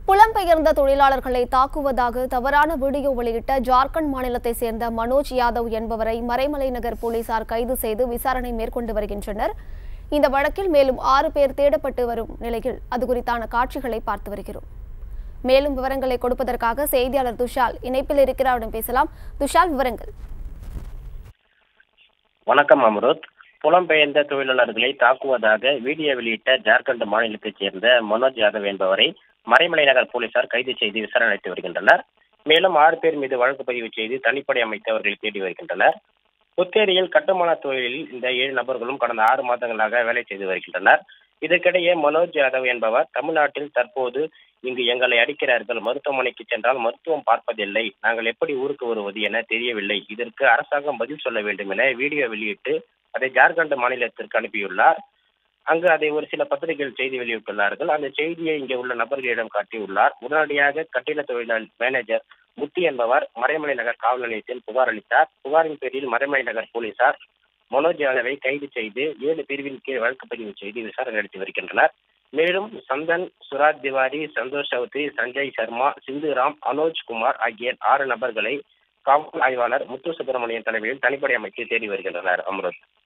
புலம்பெயர்ந்த தொழிலாளர்களை தாக்குவதாக தவறான வீடியோ வெளியிட்ட ஜார்க்கண்ட் மாநிலத்தை சேர்ந்த மனோஜ் யாதவ் என்பவரை மறைமலை நகர் போலீசார் கைது செய்து விசாரணை மேற்கொண்டு வருகின்றனர் இந்த வழக்கில் மேலும் ஆறு பேர் தேடப்பட்டு வரும் நிலையில் அது குறித்தான காட்சிகளை பார்த்து வருகிறோம் மேலும் விவரங்களை கொடுப்பதற்காக செய்தியாளர் துஷால் இணைப்பில் இருக்கிறாரிடம் பேசலாம் துஷால் விவரங்கள் வணக்கம் அம்ருத் புலம்பெயர்ந்த தொழிலாளர்களை தாக்குவதாக வீடியோ வெளியிட்ட ஜார்க்கண்ட் மாநிலத்தைச் சேர்ந்த மனோஜ் யாதவ் என்பவரை மறைமலை நகர் போலீசார் கைது செய்து விசாரணை நடத்தி வருகின்றனர் மேலும் ஆறு பேர் மீது வழக்கு பதிவு செய்து தனிப்படை அமைத்து அவர்களை தேடி வருகின்றனர் புத்தேரியில் கட்டுமான தொழிலில் இந்த ஏழு நபர்களும் கடந்த ஆறு மாதங்களாக வேலை செய்து வருகின்றனர் இதற்கிடையே மனோஜ் யாதவ் என்பவர் தமிழ்நாட்டில் தற்போது இங்கு எங்களை அடிக்கிறார்கள் மருத்துவமனைக்கு சென்றால் மருத்துவம் பார்ப்பதில்லை நாங்கள் எப்படி ஊருக்கு வருவது என தெரியவில்லை இதற்கு அரசாங்கம் பதில் சொல்ல வேண்டும் என வீடியோ வெளியிட்டு அதை ஜார்க்கண்ட் மாநிலத்திற்கு அனுப்பியுள்ளார் அங்கு அதை ஒரு சில பத்திரிகைகள் செய்தி வெளியிட்டுள்ளார்கள் அந்த செய்தியை இங்கே உள்ள நபர்களிடம் காட்டியுள்ளார் உடனடியாக கட்டிட தொழிலாளர் மேனேஜர் முத்தி என்பவர் மறைமலை நகர் காவல் நிலையத்தில் புகார் அளித்தார் புகாரின் பேரில் மறைமலை நகர் போலீசார் மனோஜ் யாதவை கைது செய்து ஏழு பிரிவின் கீழ் வழக்கு பதிவு செய்து விசாரணை நடத்தி வருகின்றனர் மேலும் சந்தன் சுராஜ் திவாரி சந்தோஷ் சௌத்ரி சஞ்சய் சர்மா சிந்துராம் அனோஜ் குமார் ஆகிய ஆறு நபர்களை காவல் ஆய்வாளர் முத்து சுப்பிரமணியன் தலைமையில் தனிப்படை அமைத்து தேடி வருகின்றனர் அம்ருத்